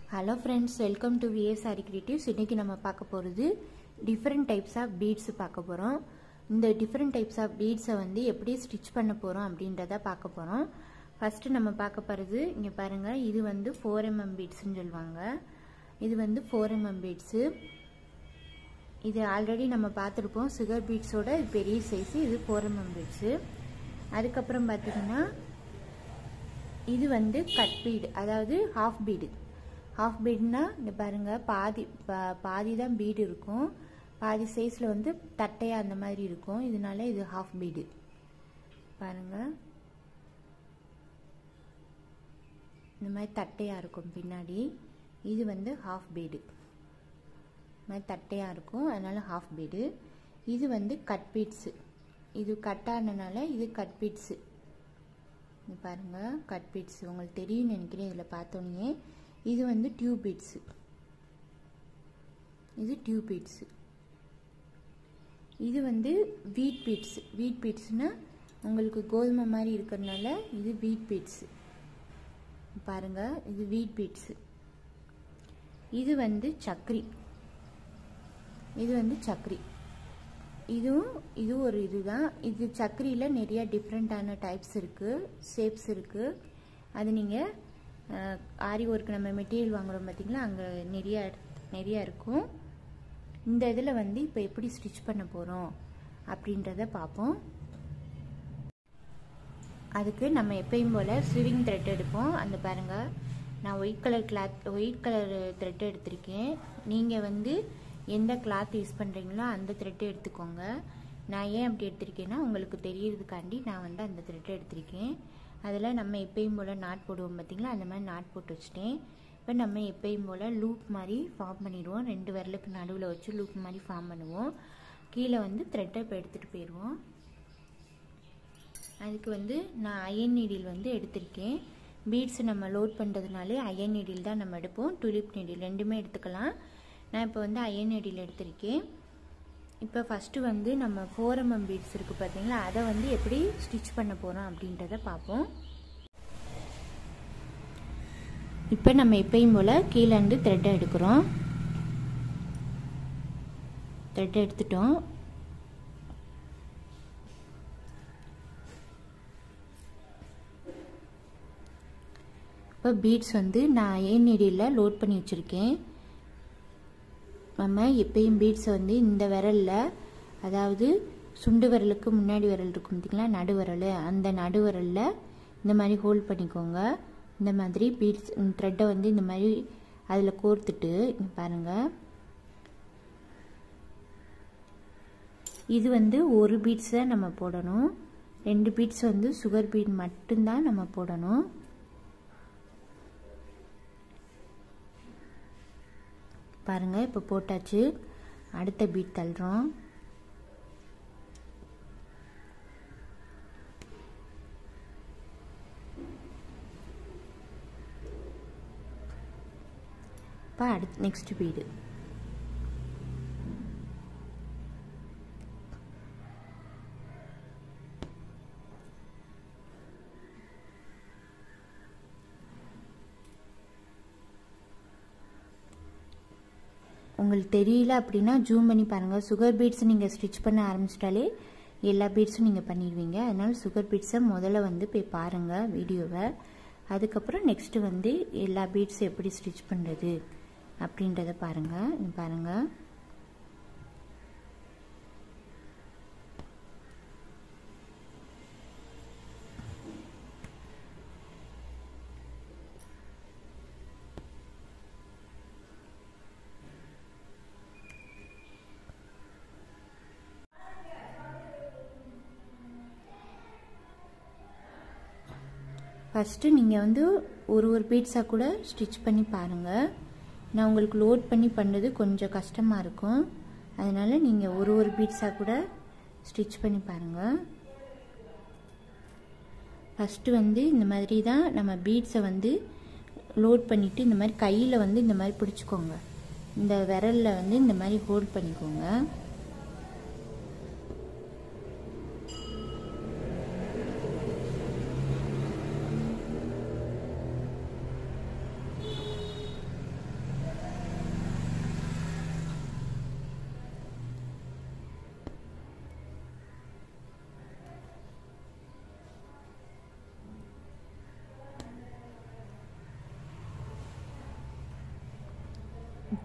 hello friends welcome to VS sari creatives இன்றைக்கி நம்ம பார்க்க போகிறது டிஃப்ரெண்ட் டைப்ஸ் ஆஃப் பீட்ஸ் பார்க்க போகிறோம் இந்த டிஃப்ரெண்ட் டைப்ஸ் ஆஃப் பீட்ஸை வந்து எப்படி ஸ்டிச் பண்ண போகிறோம் அப்படின்றத பார்க்க போகிறோம் ஃபஸ்ட்டு நம்ம பார்க்க போகிறது இங்கே பாருங்கள் இது வந்து ஃபோர் எம்எம் பீட்ஸ்னு சொல்லுவாங்க இது வந்து ஃபோர் எம்எம் பீட்ஸு இது ஆல்ரெடி நம்ம பார்த்துருப்போம் சுகர் பீட்ஸோட இது பெரிய சைஸு இது ஃபோர் எம்எம் பீட்ஸு அதுக்கப்புறம் பார்த்திங்கன்னா இது வந்து கட் பீடு அதாவது ஹாஃப் பீடு ஹாஃப் பீடுனா இந்த பாருங்கள் பாதி பாதி தான் பீடு இருக்கும் பாதி சைஸில் வந்து தட்டையாக அந்த மாதிரி இருக்கும் இதனால இது ஹாஃப் பீடு பாருங்கள் இந்த மாதிரி தட்டையாக இருக்கும் பின்னாடி இது வந்து ஹாஃப் பீடு மாதிரி தட்டையாக இருக்கும் அதனால் ஹாஃப் பீடு இது வந்து கட் பீட்ஸு இது கட் ஆனனால இது கட் பீட்ஸு இது பாருங்கள் கட் பீட்ஸ் உங்களுக்கு தெரியும்னு நினைக்கிறேன் இதில் பார்த்தோன்னே இது வந்து டியூப் பீட்ஸு இது டியூப் பீட்ஸு இது வந்து வீட் பீட்ஸ் வீட் பீட்ஸ்னால் உங்களுக்கு கோதுமை மாதிரி இருக்கிறதுனால இது வீட் பீட்ஸு பாருங்கள் இது வீட் பீட்ஸு இது வந்து சக்ரி இது வந்து சக்ரி இதுவும் இது ஒரு இதுதான் இது சக்கரியில் நிறைய டிஃப்ரெண்ட்டான டைப்ஸ் இருக்குது ஷேப்ஸ் இருக்குது அது நீங்கள் ஆரி ஒர்க் நம்ம மெட்டீரியல் வாங்குகிறோம் பார்த்திங்களா அங்கே நிறைய நிறையா இருக்கும் இந்த இதில் வந்து இப்போ எப்படி ஸ்டிச் பண்ண போகிறோம் அப்படின்றத பார்ப்போம் அதுக்கு நம்ம எப்பயும் போல் ஸ்விவிங் த்ரெட் எடுப்போம் அந்த பாருங்கள் நான் white colour cloth white colour thread எடுத்திருக்கேன் நீங்கள் வந்து எந்த கிளாத் யூஸ் பண்ணுறீங்களோ அந்த த்ரெட்டு எடுத்துக்கோங்க நான் ஏன் அப்படி எடுத்திருக்கேன்னா உங்களுக்கு தெரியறதுக்காண்டி நான் வந்து அந்த த்ரெட்டை எடுத்திருக்கேன் அதில் நம்ம எப்பயும் போல் நாட் போடுவோம் பார்த்திங்களா அந்த மாதிரி நாட் போட்டு வச்சுட்டேன் இப்போ நம்ம எப்பயும் போல் லூப் மாதிரி ஃபார்ம் பண்ணிடுவோம் ரெண்டு விரலுக்கு நடுவில் வச்சு லூப் மாதிரி ஃபார்ம் பண்ணுவோம் கீழே வந்து த்ரெட்டை இப்போ எடுத்துகிட்டு போயிடுவோம் அதுக்கு வந்து நான் அயன் நீடில் வந்து எடுத்திருக்கேன் பீட்ஸ் நம்ம லோட் பண்ணுறதுனாலே அயன் நீடில் தான் நம்ம எடுப்போம் டுலிப் நீடில் ரெண்டுமே எடுத்துக்கலாம் நான் இப்போ வந்து அயன் அடியில் எடுத்திருக்கேன் இப்போ ஃபஸ்ட்டு வந்து நம்ம ஃபோர் எம்எம் பீட்ஸ் இருக்குது பார்த்தீங்களா அதை வந்து எப்படி ஸ்டிச் பண்ண போகிறோம் அப்படின்றத பார்ப்போம் இப்போ நம்ம எப்பயும் போல் கீழேருந்து த்ரெட்டை எடுக்கிறோம் த்ரெட்டை எடுத்துட்டோம் இப்போ பீட்ஸ் வந்து நான் அயன் நீடியில் லோட் பண்ணி வச்சுருக்கேன் நம்ம எப்பயும் பீட்ஸை வந்து இந்த விரலில் அதாவது சுண்டு விரலுக்கு முன்னாடி விரல் இருக்கும் பார்த்திங்களா நடு விரல் அந்த நடு விரலில் இந்த மாதிரி ஹோல்ட் பண்ணிக்கோங்க இந்த மாதிரி பீட்ஸ் த்ரெட்டை வந்து இந்த மாதிரி அதில் கோர்த்துட்டு இங்கே பாருங்கள் இது வந்து ஒரு பீட்ஸ் தான் நம்ம போடணும் ரெண்டு பீட்ஸ் வந்து சுகர் பீட் மட்டும்தான் நம்ம போடணும் பாருங்கள் இப்போ போட்டாச்சு அடுத்த பீட் தள்ளுறோம் இப்போ அடுத்து நெக்ஸ்ட் பீடு உங்களுக்கு தெரியல அப்படின்னா ஜூம் பண்ணி பாருங்கள் சுகர் பீட்ஸ் நீங்கள் ஸ்டிச் பண்ண ஆரம்பிச்சிட்டாலே எல்லா பீட்ஸும் நீங்கள் பண்ணிடுவீங்க அதனால் சுகர் பீட்ஸை முதல்ல வந்து போய் பாருங்கள் வீடியோவை அதுக்கப்புறம் நெக்ஸ்ட்டு வந்து எல்லா பீட்ஸும் எப்படி ஸ்டிச் பண்ணுறது அப்படின்றத பாருங்கள் பாருங்கள் ஃபஸ்ட்டு நீங்கள் வந்து ஒரு ஒரு பீட்ஸாக கூட ஸ்டிச் பண்ணி பாருங்கள் நான் உங்களுக்கு லோட் பண்ணி பண்ணுறது கொஞ்சம் கஷ்டமாக இருக்கும் அதனால் நீங்கள் ஒரு ஒரு பீட்ஸாக கூட ஸ்டிச் பண்ணி பாருங்கள் ஃபஸ்ட்டு வந்து இந்த மாதிரி தான் நம்ம பீட்ஸை வந்து லோட் பண்ணிவிட்டு இந்த மாதிரி கையில் வந்து இந்த மாதிரி பிடிச்சிக்கோங்க இந்த விரலில் வந்து இந்த மாதிரி ஹோல்ட் பண்ணிக்கோங்க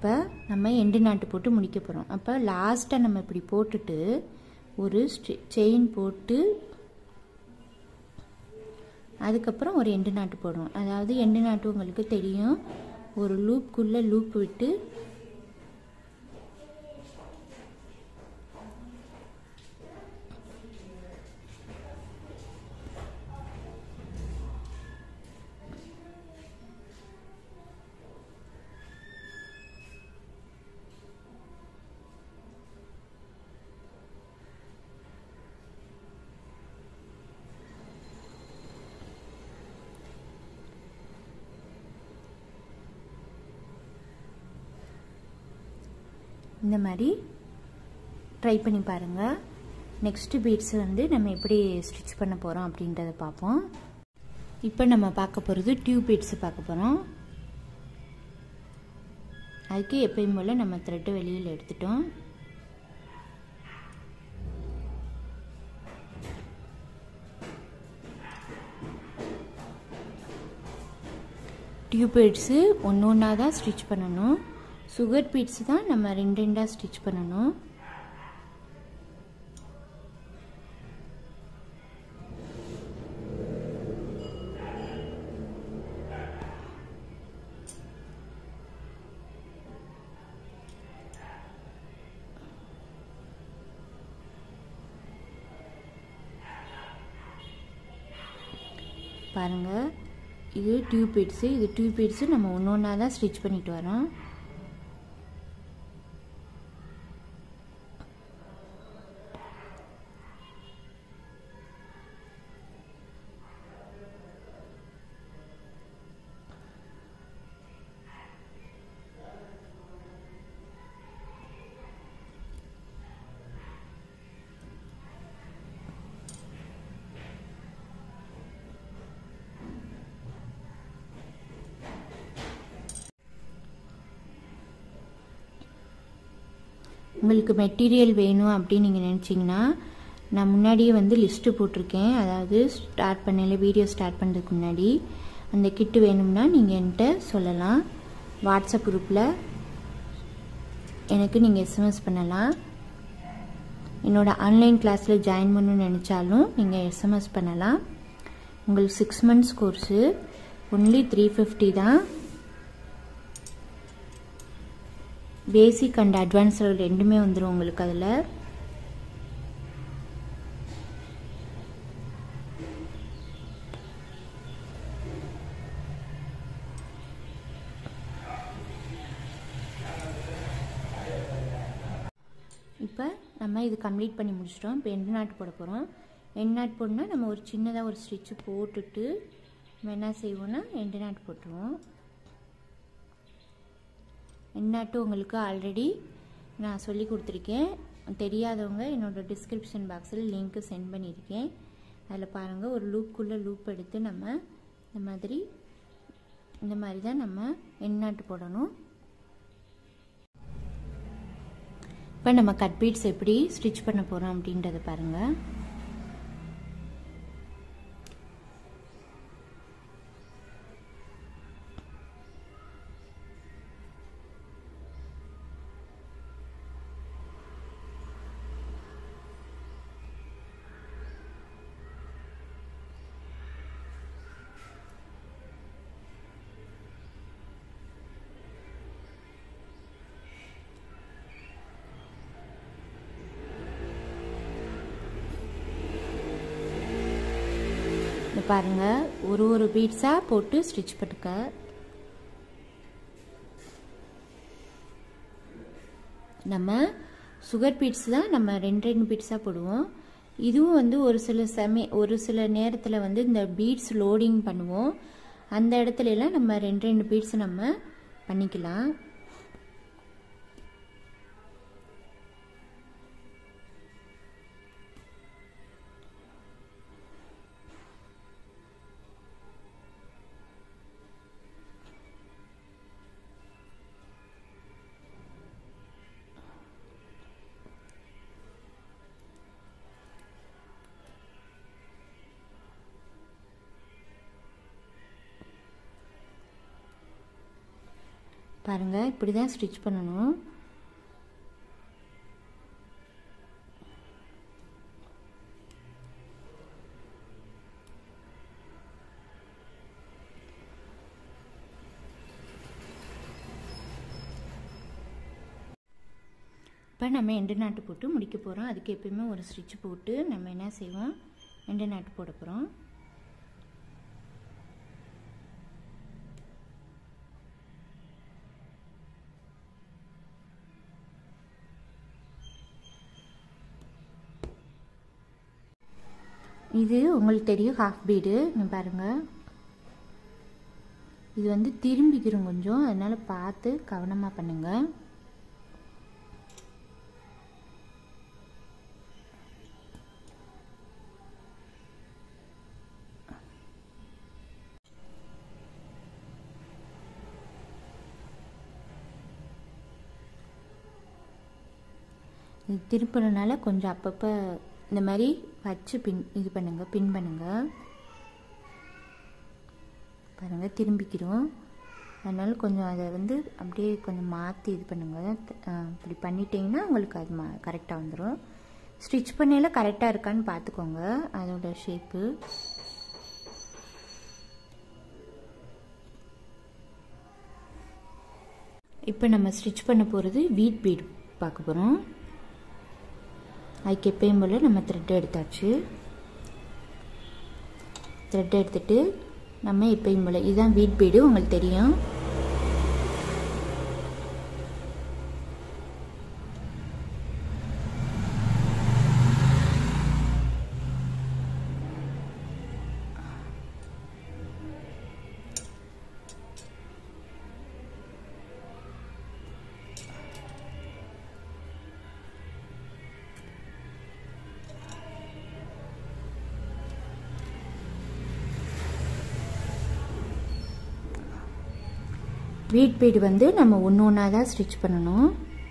இப்போ நம்ம எண்டு நாட்டு போட்டு முடிக்க போகிறோம் அப்போ லாஸ்ட்டாக நம்ம இப்படி போட்டுட்டு ஒரு செயின் போட்டு அதுக்கப்புறம் ஒரு எண்டு நாட்டு போடுவோம் அதாவது எண்டு நாட்டு உங்களுக்கு தெரியும் ஒரு லூப்குள்ளே லூப் விட்டு இந்த மாதிரி ட்ரை பண்ணி பாருங்கள் நெக்ஸ்ட்டு பீட்ஸ் வந்து நம்ம எப்படி ஸ்டிச் பண்ண போகிறோம் அப்படின்றத பார்ப்போம் இப்போ நம்ம பார்க்க போகிறது டியூப் பீட்ஸ் பார்க்க போகிறோம் அதுக்கு எப்பயும் போல் நம்ம த்ரெட்டு வெளியில் எடுத்துட்டோம் டியூப் பீட்ஸு ஒன்று ஒன்றா தான் ஸ்டிச் பண்ணணும் சுகர் பீட்ஸ் தான் நம்ம ரெண்டு ரெண்டாக ஸ்டிச் பண்ணணும் பாருங்கள் இது டியூப் பீட்ஸு இது டியூப் பீட்ஸு நம்ம ஒன்று ஒன்றா தான் ஸ்டிச் பண்ணிட்டு வரோம் உங்களுக்கு மெட்டீரியல் வேணும் அப்படின்னு நீங்கள் நினச்சிங்கன்னா நான் முன்னாடியே வந்து லிஸ்ட்டு போட்டிருக்கேன் அதாவது ஸ்டார்ட் பண்ணல வீடியோ ஸ்டார்ட் பண்ணுறதுக்கு முன்னாடி அந்த கிட்டு வேணும்னா நீங்கள் என்கிட்ட சொல்லலாம் வாட்ஸ்அப் குரூப்பில் எனக்கு நீங்கள் எஸ்எம்எஸ் பண்ணலாம் என்னோடய ஆன்லைன் கிளாஸில் ஜாயின் பண்ணணும்னு நினச்சாலும் நீங்கள் எஸ்எம்எஸ் பண்ணலாம் உங்களுக்கு six months course only three fifty தான் பேசிக் அண்ட் அட்வான்ஸ்டு ரெண்டுமே வந்துடும் உங்களுக்கு அதில் இப்போ நம்ம இது கம்ப்ளீட் பண்ணி முடிச்சிட்டோம் இப்போ எண்டு நாட்டு போட போகிறோம் எண்டு நாட்டு போடணும்னா நம்ம ஒரு சின்னதாக ஒரு ஸ்டிச்சு போட்டுட்டு நம்ம என்ன செய்வோம்னா எண்டு நாட்டு போட்டுருவோம் என்னாட்டு உங்களுக்கு ஆல்ரெடி நான் சொல்லி கொடுத்துருக்கேன் தெரியாதவங்க என்னோடய டிஸ்கிரிப்ஷன் பாக்ஸில் லிங்க்கு சென்ட் பண்ணியிருக்கேன் அதில் பாருங்கள் ஒரு லூப்புக்குள்ளே லூப் எடுத்து நம்ம இந்த மாதிரி இந்த மாதிரி தான் நம்ம எண்ணாட்டு போடணும் இப்போ நம்ம கட் பீட்ஸ் எப்படி ஸ்டிச் பண்ண போகிறோம் அப்படின்றத பாருங்கள் இது பாருங்கள் ஒரு ஒரு பீட்ஸாக போட்டு ஸ்டிச் பண்ணுங்க நம்ம சுகர் பீட்ஸ் தான் நம்ம ரெண்டு ரெண்டு பீட்ஸாக போடுவோம் இதுவும் வந்து ஒரு சில சமய ஒரு சில நேரத்தில் வந்து இந்த பீட்ஸ் லோடிங் பண்ணுவோம் அந்த இடத்துல எல்லாம் நம்ம ரெண்டு ரெண்டு பீட்ஸ் நம்ம பண்ணிக்கலாம் பாருங்கள் இப்படி தான் ஸ்டிச் பண்ணணும் இப்போ நம்ம எண்டு நாட்டு போட்டு முடிக்க போகிறோம் அதுக்கு எப்பயுமே ஒரு ஸ்டிச் போட்டு நம்ம என்ன செய்வோம் எண்டு நாட்டு போட போகிறோம் இது உங்களுக்கு தெரியும் ஹாஃப் பீடு பாருங்கள் இது வந்து திரும்பிக்கிறோம் கொஞ்சம் அதனால் பார்த்து கவனமாக பண்ணுங்கள் இது திருப்பினால கொஞ்சம் அப்பப்போ இந்த மாதிரி வச்சு பின் இது பண்ணுங்கள் பின் பண்ணுங்கள் பாருங்கள் திரும்பிக்கிறோம் அதனால் கொஞ்சம் அதை வந்து அப்படியே கொஞ்சம் மாற்றி இது பண்ணுங்கள் இப்படி பண்ணிட்டீங்கன்னா உங்களுக்கு அது மா கரெக்டாக வந்துடும் ஸ்டிச் பண்ணையில் கரெக்டாக இருக்கான்னு பார்த்துக்கோங்க அதோட ஷேப்பு இப்போ நம்ம ஸ்டிச் பண்ண போகிறது வீட் பீட் பார்க்க போகிறோம் அதுக்கு எப்பயும் போல் நம்ம த்ரெட் எடுத்தாச்சு த்ரெட் எடுத்துட்டு நம்ம எப்பயும் போல் இதுதான் வீட் பீடு உங்களுக்கு தெரியும் வீட் பீடு வந்து நம்ம ஒன்று ஒன்றா தான் ஸ்டிச் பண்ணணும்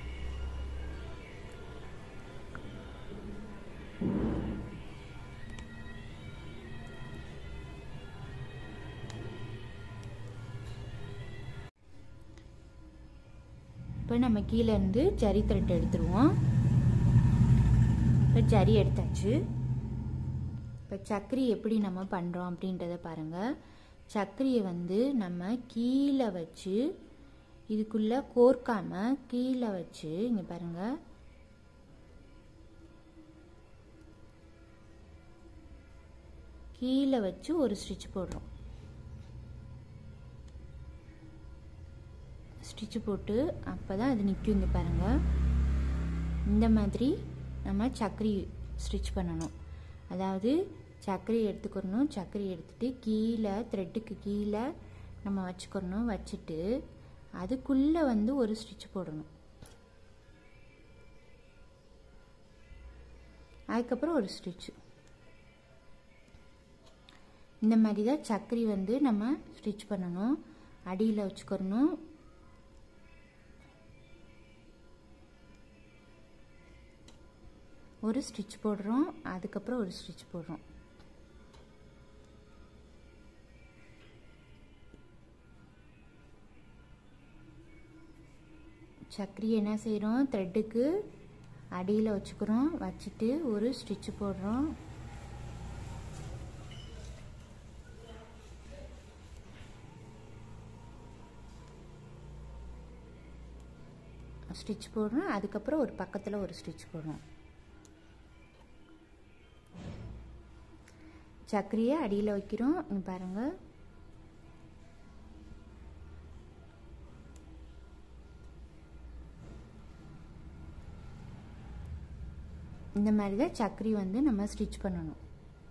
இப்போ நம்ம கீழே இருந்து ஜரி த்ரெட் எடுத்துருவோம் இப்போ ஜரி எடுத்தாச்சு இப்போ சக்கரி எப்படி நம்ம பண்ணுறோம் அப்படின்றத பாருங்கள் சக்கரியை வந்து நம்ம கீழே வச்சு இதுக்குள்ளே கோர்க்காமல் கீழே வச்சு இங்கே பாருங்கள் கீழே வச்சு ஒரு ஸ்டிச் போடுறோம் ஸ்டிச்சு போட்டு அப்போ தான் அது நிற்கும் இங்கே பாருங்கள் இந்த மாதிரி நம்ம சக்கரி ஸ்டிச் பண்ணணும் அதாவது சர்க்கரை எடுத்துக்கிறணும் சர்க்கரை எடுத்துட்டு கீழே த்ரெட்டுக்கு கீழே நம்ம வச்சுக்கிறணும் வச்சுட்டு அதுக்குள்ளே வந்து ஒரு ஸ்டிச் போடணும் அதுக்கப்புறம் ஒரு ஸ்டிச்சு இந்த மாதிரி தான் சக்கரி வந்து நம்ம ஸ்டிச் பண்ணணும் அடியில் வச்சுக்கிறணும் ஒரு ஸ்டிச் போடுறோம் அதுக்கப்புறம் ஒரு ஸ்டிச் போடுறோம் சக்கரி என்ன செய்கிறோம் த்ரெட்டுக்கு அடியில் வச்சுக்கிறோம் வச்சுட்டு ஒரு ஸ்டிச் போடுறோம் ஸ்டிச் போடுறோம் அதுக்கப்புறம் ஒரு பக்கத்தில் ஒரு ஸ்டிச் போடுறோம் சக்கரியை அடியில் வைக்கிறோம் இங்கே பாருங்கள் இந்த மாதிரி தான் சக்கரி வந்து நம்ம ஸ்டிச் பண்ணணும்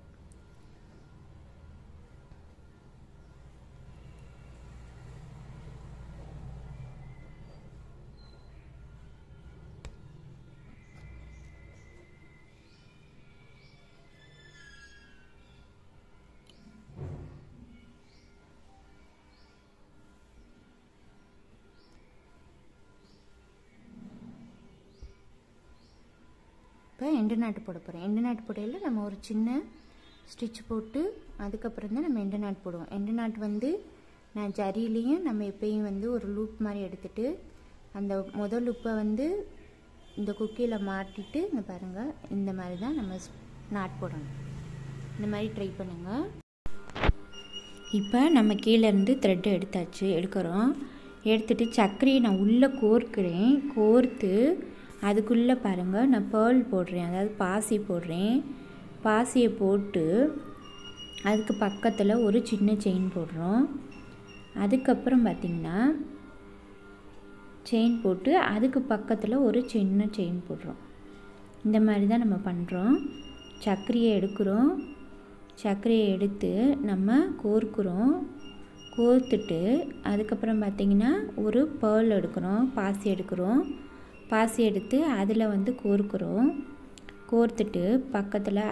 இப்போ எண்டு நாட்டு போட போகிறோம் எண்டு நாட்டு போடையில் நம்ம ஒரு சின்ன ஸ்டிச் போட்டு அதுக்கப்புறம் தான் நம்ம எண்டு நாட்டு போடுவோம் எண்டு நாட்டு வந்து நான் ஜரிலையும் நம்ம எப்பயும் வந்து ஒரு லூப் மாதிரி எடுத்துட்டு அந்த முதல் லூப்பை வந்து இந்த குக்கியில் மாட்டிட்டு இந்த பாருங்கள் இந்த மாதிரி தான் நம்ம நாட் போடணும் இந்த மாதிரி ட்ரை பண்ணுங்கள் இப்போ நம்ம கீழேருந்து த்ரெட்டை எடுத்தாச்சு எடுக்கிறோம் எடுத்துட்டு சர்க்கரையை நான் உள்ளே கோர்க்கிறேன் கோர்த்து அதுக்குள்ளே பாருங்கள் நான் பேர்ல் போடுறேன் அதாவது பாசி போடுறேன் பாசியை போட்டு அதுக்கு பக்கத்தில் ஒரு சின்ன செயின் போடுறோம் அதுக்கப்புறம் பார்த்திங்கன்னா செயின் போட்டு அதுக்கு பக்கத்தில் ஒரு சின்ன செயின் போடுறோம் இந்த மாதிரி தான் நம்ம பண்ணுறோம் சர்க்கரையை எடுக்கிறோம் சர்க்கரையை எடுத்து நம்ம கோர்க்குறோம் கோர்த்துட்டு அதுக்கப்புறம் பார்த்திங்கன்னா ஒரு பேர்ல் எடுக்கிறோம் பாசி எடுக்கிறோம் பாசி எடுத்து அதில் வந்து கோர்க்குறோம் கோர்த்துட்டு பக்கத்தில்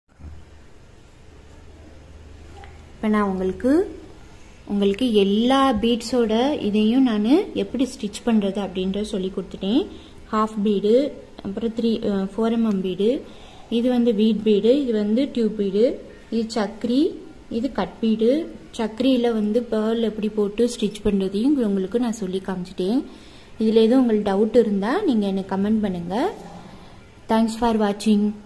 இப்போ நான் உங்களுக்கு உங்களுக்கு எல்லா பீட்ஸோட இதையும் நான் எப்படி ஸ்டிச் பண்ணுறது அப்படின்றத சொல்லி கொடுத்துட்டேன் ஹாஃப் பீடு அப்புறம் த்ரீ ஃபோர் எம்எம் பீடு இது வந்து வீட் பீடு இது வந்து டியூப் பீடு இது சக்கரி இது கட் பீடு சக்கரியில் வந்து பேர்ல் எப்படி போட்டு ஸ்டிச் பண்ணுறதையும் உங்களுக்கு நான் சொல்லி காமிச்சிட்டேன் இதில் எதுவும் உங்களுக்கு டவுட் இருந்தால் நீங்கள் எனக்கு கமெண்ட் பண்ணுங்கள் தேங்க்ஸ் ஃபார் வாட்சிங்